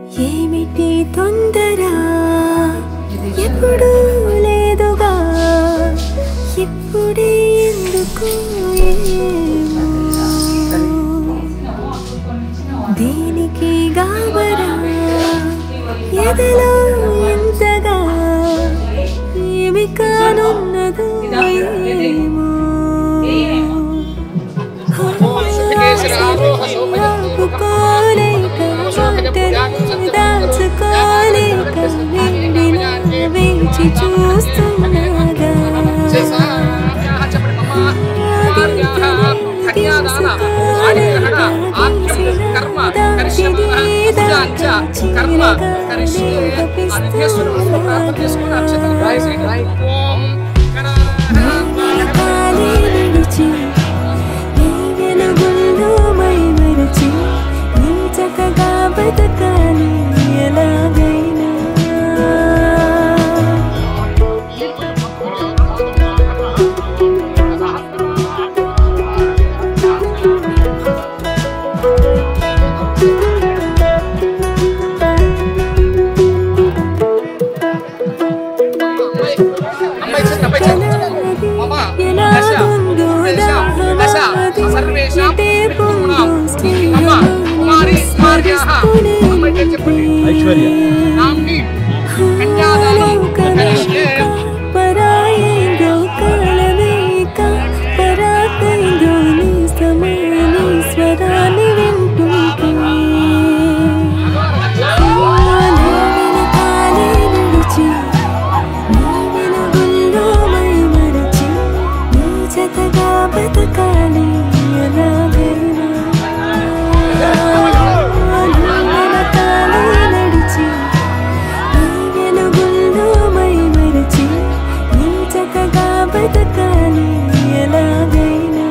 ఏమిటి తొందర ఎప్పుడు లేదుగా ఇప్పుడే ఎందుకు ఏమో. దేనికి గాబరా ఎదలో ఎంతగా ఏమి కానున్నదో ఏమో ఆపుకోలేక మాటలు దాచుకోలేక నిండిన వేచి చూస్తున్నాగా కాలే నడిచి నీ వెలుగుల్లో మై మరచి నీ చక్కగా బతకాలి ఎలాగైనా ఎలాగుందో దాహమాది ఇటే పొంగు ఐశ్వర్య. పరాయేందో కాలమేక పరాతైందో నీ సమాని స్వరాన్ని వింటుంటే కాలే నడిచి నీ వెలుగుల్లో మై మరచి నీ జతగా బతకాలి ఎలాగైనా కాలే నడిచి నీ వెలుగుల్లో మై మరచి నీ చక్కగా బతకాలి ఎలాగైనా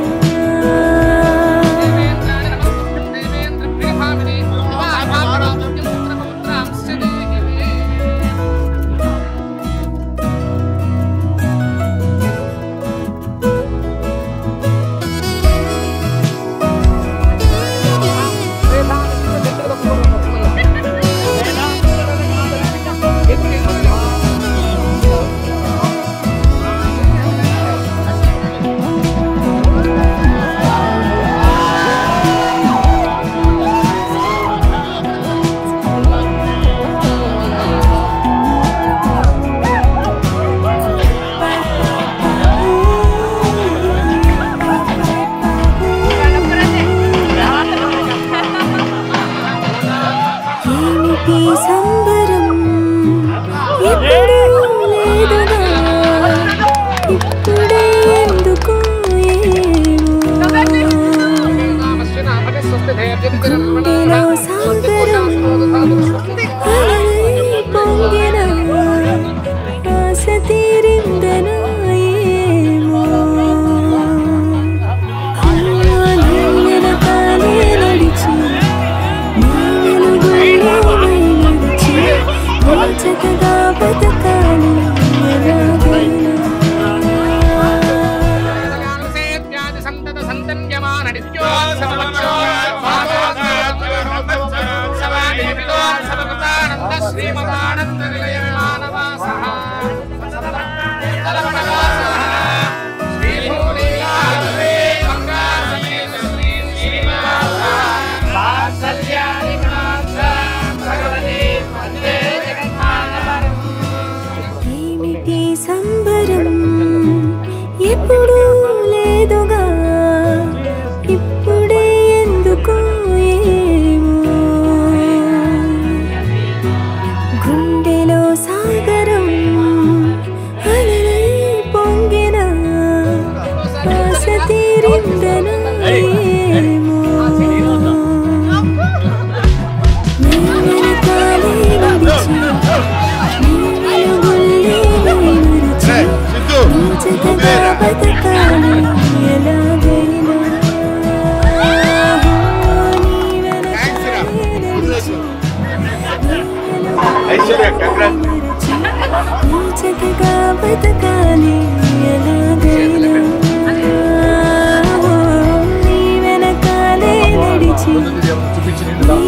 ఏమిటి సంబరం ఎప్పుడు లేదుగా ఇప్పుడే ఎందుకు గుండెలో సాగరం అలలై పొంగిన ఆశ తీరిందనా ఏమో వెనకాలే నడిచి నీ వెలుగులో మై నడిచి నీ చక్కగా బతకాలి ఎలాగైనా ఏమిటి సంబరం ఎప్పుడు లేదుగా ఇప్పుడే ఎందుకు ఏమో గుండెలో సాగరం అలలై పొంగిన ఆశ తీరిందనా ఏమో నీ వెనకాలే నడిచి నీ వెలుగుల్లే మరచి నీ జతగా బతకాలి ఎలాగైనా నీ వెనకాలే నడిచి ఐశ్వర్య కంగ్రాట్ నీ చక్కగా బతకాలి ఎలాగైనా నీ వెనకాలే నడిచి చూపించి